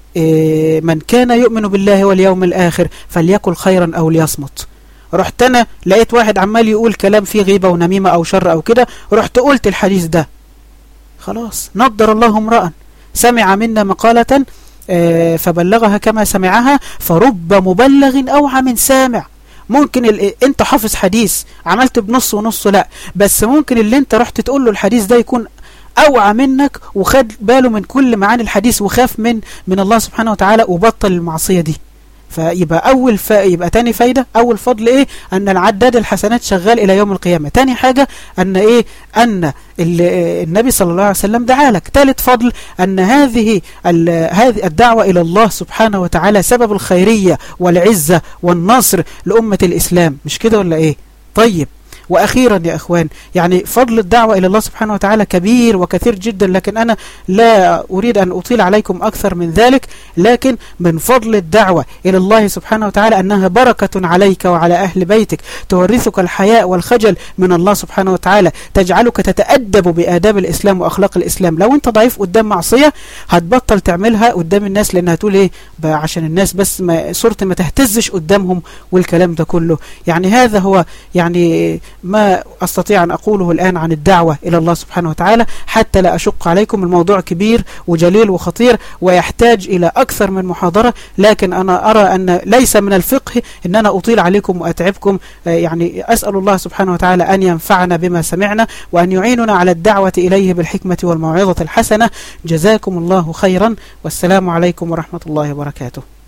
من كان يؤمن بالله واليوم الآخر فليكل خيرا أو ليصمت رحت أنا لقيت واحد عمال يقول كلام فيه غيبة ونميمة أو شر أو كده رحت قلت الحديث ده خلاص نضر الله امرأ سمع منا مقالة فبلغها كما سمعها فرب مبلغ أوعى من سامع ممكن ال... انت حافظ حديث عملت بنص ونص لا بس ممكن اللي انت رحت تقول له الحديث ده يكون أوعى منك وخد باله من كل معاني الحديث وخاف من من الله سبحانه وتعالى وبطل المعصية دي فيبقى أول ف... يبقى تاني فايدة أول فضل إيه أن العداد الحسنات شغال إلى يوم القيامة تاني حاجة أن إيه أن النبي صلى الله عليه وسلم دعا لك ثالث فضل أن هذه هذه الدعوة إلى الله سبحانه وتعالى سبب الخيرية والعزة والنصر لأمة الإسلام مش كده ولا إيه طيب وأخيرا يا أخوان يعني فضل الدعوة إلى الله سبحانه وتعالى كبير وكثير جدا لكن أنا لا أريد أن أطيل عليكم أكثر من ذلك لكن من فضل الدعوة إلى الله سبحانه وتعالى أنها بركة عليك وعلى أهل بيتك تورثك الحياء والخجل من الله سبحانه وتعالى تجعلك تتأدب بآداب الإسلام وأخلاق الإسلام لو أنت ضعيف قدام معصية هتبطل تعملها قدام الناس لأنها تقول إيه عشان الناس بس ما صورتي ما تهتزش قدامهم والكلام ده كله يعني هذا هو يعني ما أستطيع أن أقوله الآن عن الدعوة إلى الله سبحانه وتعالى حتى لا أشق عليكم الموضوع كبير وجليل وخطير ويحتاج إلى أكثر من محاضرة لكن أنا أرى أن ليس من الفقه أن أنا أطيل عليكم وأتعبكم يعني أسأل الله سبحانه وتعالى أن ينفعنا بما سمعنا وأن يعيننا على الدعوة إليه بالحكمة والموعظة الحسنة جزاكم الله خيرا والسلام عليكم ورحمة الله وبركاته